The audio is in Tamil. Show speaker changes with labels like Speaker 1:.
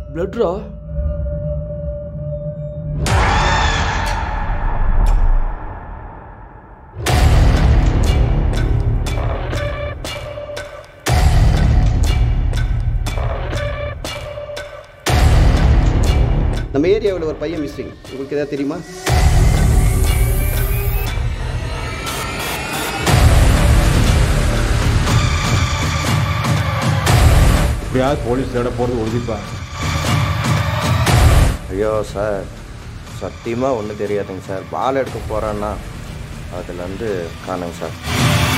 Speaker 1: பிளட்ரா
Speaker 2: நம்ம ஏரியாவில் ஒரு பையன் மிஸ்ஸிங் உங்களுக்கு ஏதாவது தெரியுமா
Speaker 3: எப்படியாவது போலீஸ் தேட போகிறது உறுதிப்பா
Speaker 4: ஐயோ சார் சத்தியமாக ஒன்றும் தெரியாதுங்க சார் பால் எடுக்க போகிறேன்னா அதுலேருந்து காணுங்க சார்